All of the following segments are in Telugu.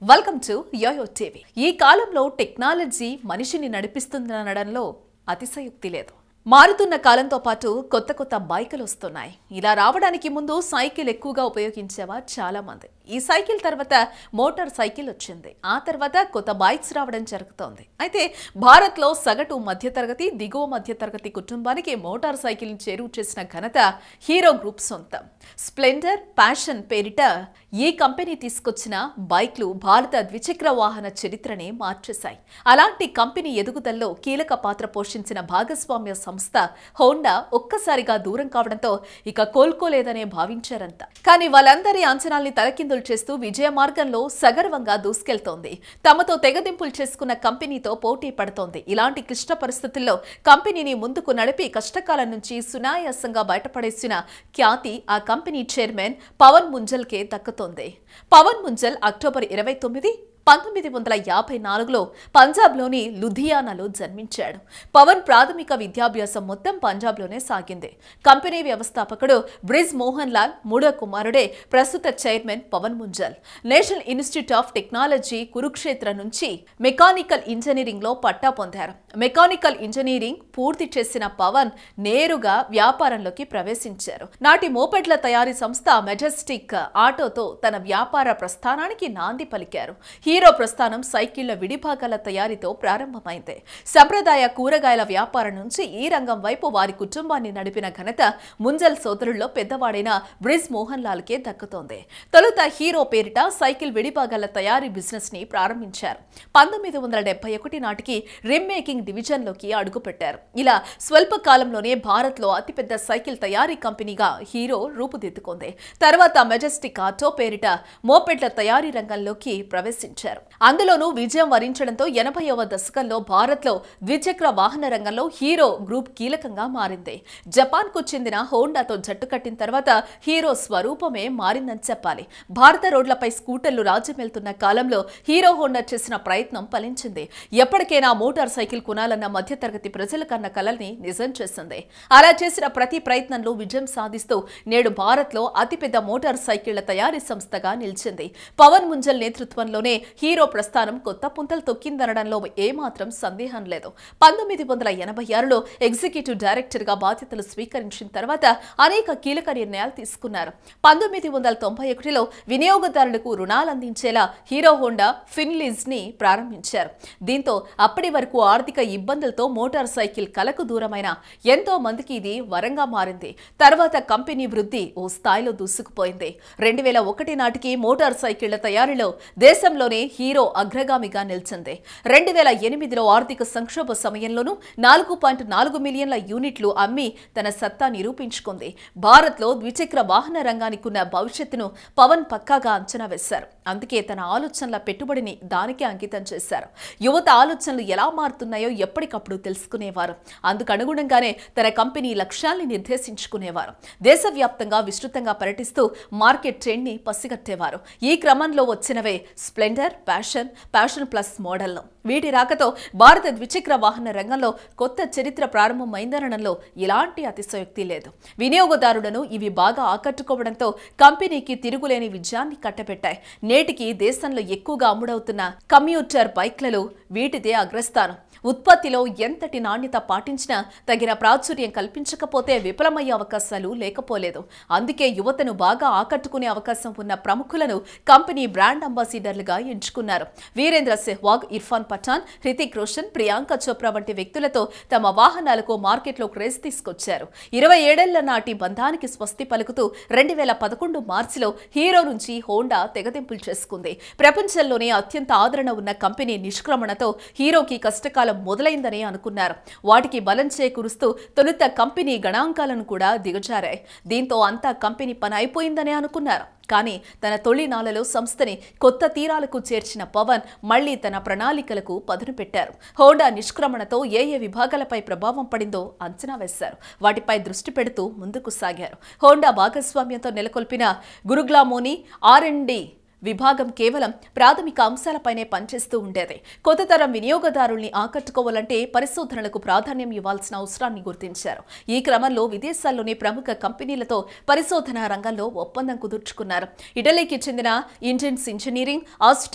వెల్కమ్ టు యోయో టీవీ ఈ కాలంలో టెక్నాలజీ మనిషిని నడిపిస్తుందనడంలో అతిశయుక్తి లేదు మారుతున్న కాలంతో పాటు కొత్త కొత్త బైకులు వస్తున్నాయి ఇలా రావడానికి ముందు సైకిల్ ఎక్కువగా ఉపయోగించేవా చాలా మంది ఈ సైకిల్ తర్వాత మోటార్ సైకిల్ వచ్చింది ఆ తర్వాత కొత్త బైక్స్ రావడం జరుగుతోంది అయితే భారత్లో సగటు మధ్యతరగతి దిగువ మధ్యతరగతి కుటుంబానికి మోటార్ సైకిల్ని చేరువ చేసిన ఘనత హీరో గ్రూప్ సొంతం స్ప్లెండర్ ప్యాషన్ పేరిట ఈ కంపెనీ తీసుకొచ్చిన బైక్లు భారత ద్విచక్ర వాహన చరిత్రనే మార్చేశాయి అలాంటి కంపెనీ ఎదుగుదలలో కీలక పాత్ర పోషించిన భాగస్వామ్య సంస్థ హోండా ఒక్కసారిగా దూరం కావడంతో ఇక కోలుకోలేదనే భావించారంతా కానీ వాళ్ళందరి అంచనాల్ని తలకిందులు చేస్తూ విజయ మార్గంలో సగర్వంగా దూసుకెళ్తోంది తమతో తెగదింపులు చేసుకున్న కంపెనీతో పోటీ పడుతోంది ఇలాంటి క్లిష్ట పరిస్థితుల్లో కంపెనీని ముందుకు నడిపి కష్టకాలం నుంచి సునాయాసంగా బయటపడేసిన ఖ్యాతి ఆ కంపెనీ చైర్మన్ పవన్ ముంజల్కే దక్కుతోంది పవన్ ముంజల్ అక్టోబర్ ఇరవై తొమ్మిది పంతొమ్మిది వందల యాభై నాలుగులో పంజాబ్లోని లుధియానాలో జన్మించాడు పవన్ ప్రాథమిక విద్యాభ్యాసం మొత్తం పంజాబ్లోనే సాగింది కంపెనీ వ్యవస్థాపకుడు బ్రిజ్ మోహన్ లాల్ మూడో కుమారుడే ప్రస్తుత chairman Pawan Munjal National Institute of Technology Kurukshetra నుంచి మెకానికల్ ఇంజనీరింగ్ లో పట్టా పొందారు మెకానికల్ ఇంజనీరింగ్ పూర్తి చేసిన పవన్ నేరుగా వ్యాపారంలోకి ప్రవేశించారు నాటి మోపెడ్ల తయారీ సంస్థ మెజెస్టిక్ ఆటోతో తన వ్యాపార ప్రస్థానానికి నాంది పలికారు హీరో ప్రస్థానం సైకిళ్ల విడిభాగాల తయారీతో ప్రారంభమైంది సంప్రదాయ కూరగాయల వ్యాపారం నుంచి ఈ రంగం వైపు వారి కుటుంబాన్ని నడిపిన ఘనత ముంజల్ సోదరుల్లో పెద్దవాడైన బ్రిజ్ మోహన్ లాల్కే దక్కుతోంది తొలుత హీరో పేరిట సైకిల్ విడిభాగాల తయారీ బిజినెస్ ని ప్రారంభించారు పంతొమ్మిది వందల డెబ్బై ఒకటి నాటికి రిమ్ మేకింగ్ డివిజన్లోకి అడుగుపెట్టారు ఇలా స్వల్ప కాలంలోనే భారత్లో అతిపెద్ద సైకిల్ తయారీ కంపెనీగా హీరో రూపుదిద్దుకుంది తర్వాత మెజెస్టిక్ ఆటో పేరిట మోపెడ్ల తయారీ రంగంలోకి ప్రవేశించారు అందులోనూ విజయం వరించడంతో ఎనభైవ దశకంలో భారత్లో ద్విచక్ర వాహన రంగంలో హీరో గ్రూప్ కీలకంగా మారింది జపాన్కు చెందిన హోండాతో జట్టు కట్టిన తర్వాత హీరో స్వరూపమే మారిందని చెప్పాలి భారత రోడ్లపై స్కూటర్లు రాజ్యమెళ్తున్న కాలంలో హీరో హోండా చేసిన ప్రయత్నం ఫలించింది ఎప్పటికైనా మోటార్ సైకిల్ కొనాలన్న మధ్యతరగతి ప్రజల కన్న కలల్ని నిజం చేసింది అలా చేసిన ప్రతి ప్రయత్నంలో విజయం సాధిస్తూ నేడు భారత్లో అతిపెద్ద మోటార్ సైకిళ్ల తయారీ సంస్థగా నిలిచింది పవన్ ముంజల్ నేతృత్వంలోనే హీరో ప్రస్థానం కొత్త పుంతలు తొక్కిందనడంలో ఏమాత్రం సందేహం లేదు పంతొమ్మిది వందల ఎనభై ఆరులో ఎగ్జిక్యూటివ్ డైరెక్టర్ గా బాధ్యతలు స్వీకరించిన తర్వాత అనేక కీలక నిర్ణయాలు తీసుకున్నారు పంతొమ్మిది వందల తొంభై ఒకటిలో వినియోగదారులకు రుణాలు అందించేలా హీరో హోండా ఫిన్లీజ్ ని ప్రారంభించారు దీంతో అప్పటి వరకు ఆర్థిక ఇబ్బందులతో మోటార్ సైకిల్ కలకు దూరమైన ఎంతో మందికి ఇది వరంగా మారింది తర్వాత కంపెనీ వృద్ధి ఓ స్థాయిలో దూసుకుపోయింది రెండు వేల ఒకటి నాటికి మోటార్ సైకిళ్ల తయారీలో దేశంలోనే హీరో అగ్రగామిగా నిలిచింది రెండు వేల ఎనిమిదిలో ఆర్థిక సంక్షోభ సమయంలోనూ నాలుగు పాయింట్ నాలుగు మిలియన్ల యూనిట్లు అమ్మి తన సత్తా నిరూపించుకుంది భారత్లో ద్విచక్ర వాహన రంగానికి ఉన్న భవిష్యత్తును పవన్ పక్కాగా అంచనా వేశారు అందుకే తన ఆలోచనల పెట్టుబడిని దానికే అంకితం చేశారు యువత ఆలోచనలు ఎలా మారుతున్నాయో ఎప్పటికప్పుడు తెలుసుకునేవారు అందుకు అనుగుణంగానే తన కంపెనీ లక్ష్యాల్ని నిర్దేశించుకునేవారు దేశవ్యాప్తంగా విస్తృతంగా పర్యటిస్తూ మార్కెట్ ట్రెండ్ ని పసిగట్టేవారు ఈ క్రమంలో వచ్చినవే Splendor Passion Passion plus model వీటి రాకతో భారత ద్విచక్ర వాహన రంగంలో కొత్త చరిత్ర ప్రారంభమైందనడంలో ఎలాంటి అతిశయోక్తి లేదు వినియోగదారులను ఇవి బాగా ఆకట్టుకోవడంతో కంపెనీకి తిరుగులేని విజయాన్ని కట్టబెట్టాయి నేటికి దేశంలో ఎక్కువగా అమ్ముడవుతున్న కమ్యూటర్ బైక్లలో వీటిదే అగ్రస్థానం ఉత్పత్తిలో ఎంతటి నాణ్యత పాటించినా తగిన ప్రాచుర్యం కల్పించకపోతే విఫలమయ్యే అవకాశాలు లేకపోలేదు అందుకే యువతను బాగా ఆకట్టుకునే అవకాశం ఉన్న ప్రముఖులను కంపెనీ బ్రాండ్ అంబాసిడర్లుగా ఎంచుకున్నారు వీరేంద్ర సెహ్వాగ్ ఇర్ఫాన్ పఠాన్ హృతిక్ రోషన్ ప్రియాంక చోప్రా వంటి వ్యక్తులతో తమ వాహనాలకు మార్కెట్లో క్రేజ్ తీసుకొచ్చారు ఇరవై ఏడేళ్ల నాటి బంధానికి స్వస్తి పలుకుతూ రెండు వేల పదకొండు మార్చిలో హీరో నుంచి హోండా తెగదెంపులు చేసుకుంది ప్రపంచంలోనే అత్యంత ఆదరణ ఉన్న కంపెనీ నిష్క్రమణతో హీరోకి కష్టకాలం మొదలైందని అనుకున్నారు వాటికి బలం చేకూరుస్తూ తొలుత కంపెనీ గణాంకాలను కూడా దిగజారాయి దీంతో అంతా కంపెనీ పని అయిపోయిందని అనుకున్నారు కానీ తన తొలి నాలలో సంస్థని కొత్త తీరాలకు చేర్చిన పవన్ మళ్లీ తన ప్రణాళికలకు పదును పెట్టారు హోండా నిష్క్రమణతో ఏ ఏ విభాగాలపై ప్రభావం పడిందో అంచనా వేశారు వాటిపై దృష్టి పెడుతూ ముందుకు సాగారు హోండా భాగస్వామ్యంతో నెలకొల్పిన గురుగ్లామోని ఆర్ అండ్ డి విభాగం కేవలం ప్రాథమిక అంశాలపైనే పనిచేస్తూ ఉండేది కొత్త తరం వినియోగదారుల్ని ఆకట్టుకోవాలంటే పరిశోధనలకు ప్రాధాన్యం ఇవ్వాల్సిన అవసరాన్ని గుర్తించారు ఈ క్రమంలో విదేశాల్లోని ప్రముఖ కంపెనీలతో పరిశోధన రంగంలో ఒప్పందం కుదుర్చుకున్నారు ఇటలీకి చెందిన ఇంజిన్స్ ఇంజనీరింగ్ ఆస్ట్రియా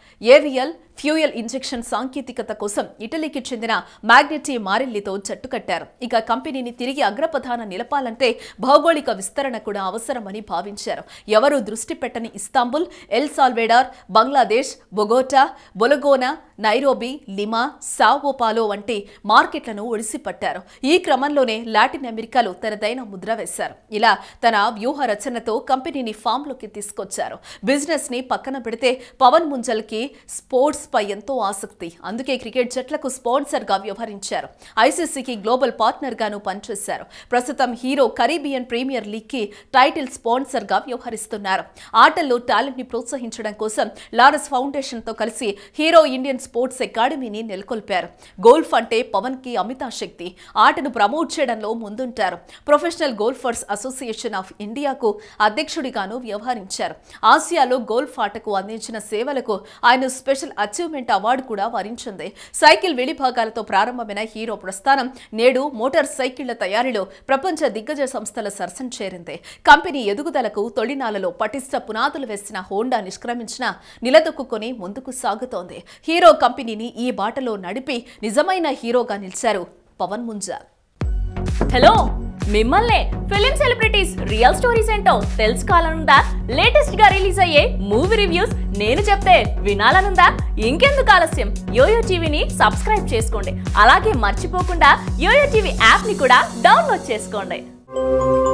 ఏరియల్ ఫ్యూయల్ ఇంజెక్షన్ సాంకేతికత కోసం ఇటలీకి చెందిన మ్యాగ్నెటీ మారిల్లితో జట్టు కట్టారు ఇక కంపెనీని తిరిగి అగ్రపథాన నిలపాలంటే భౌగోళిక విస్తరణ కూడా అవసరమని భావించారు ఎవరూ దృష్టి పెట్టని Istanbul El Salvador Bangladesh Bogota Bologna Nairobi Lima Sao Paulo వంటి మార్కెట్లను ఒడిసిపట్టారు ఈ క్రమంలోనే లాటిన్ అమెరికాలో తనదైన ముద్ర వేశారు ఇలా తన వ్యూహ రచనతో కంపెనీని ఫామ్లోకి తీసుకొచ్చారు బిజినెస్ ని పక్కన పెడితే పవన్ ముంజల్కి స్పోర్ట్స్ పై ఎంతో ఆసక్తి అందుకే క్రికెట్ జట్లకు స్పాన్సర్ గా వ్యవహరించారు ఐసీసీకి గ్లోబల్ పార్ట్నర్ గాను పనిచేశారు ప్రస్తుతం హీరో కరీబియన్ ప్రీమియర్ లీగ్ కి టైటిల్ స్పాన్సర్ గా వ్యవహరిస్తున్నారు ఆటల్లో టాలెంట్ ని ప్రోత్సహించడం కోసం లారస్ ఫౌండేషన్ తో కలిసి హీరో ఇండియన్ స్పోర్ట్స్ అకాడమీని నెలకొల్పారు గోల్ఫ్ అంటే పవన్ కి అమితాశక్తి ఆటను ప్రమోట్ చేయడంలో ముందుంటారు ప్రొఫెషనల్ గోల్ఫర్స్ అసోసియేషన్ ఆఫ్ ఇండియాకు అధ్యక్షుడిగాను వ్యవహరించారు ఆసియాలో గోల్ఫ్ ఆటకు అందించిన సేవలకు ఆయన స్పెషల్ అచీవ్మెంట్ అవార్డు కూడా వరించింది సైకిల్ విడిభాగాలతో ప్రారంభమైన హీరో ప్రస్థానం నేడు మోటార్ సైకిళ్ల తయారీలో ప్రపంచ దిగ్గజ సంస్థల సరసన చేరింది కంపెనీ ఎదుగుదలకు తొలినాలలో పటిష్ట పునాదులు వేసిన హోండా నిష్క్రమించిన నిలదొక్కుని ముందుకు సాగుతోంది హీరో కంపెనీని ఈ బాటలో నడిపి నిజమైన హీరోగా నిలిచారు పవన్ ముంజాల్ హలో మిమ్మల్నే ఫిలిం సెలబ్రిటీస్ రియల్ స్టోరీస్ ఏంటో తెలుసుకోవాలనుందా లేటెస్ట్ గా రిలీజ్ అయ్యే మూవీ రివ్యూస్ నేను చెప్తే వినాలనుందా ఇంకెందుకు ఆలస్యం యోయో టీవీని సబ్స్క్రైబ్ చేసుకోండి అలాగే మర్చిపోకుండా యోయో టీవీ యాప్ ని కూడా డౌన్లోడ్ చేసుకోండి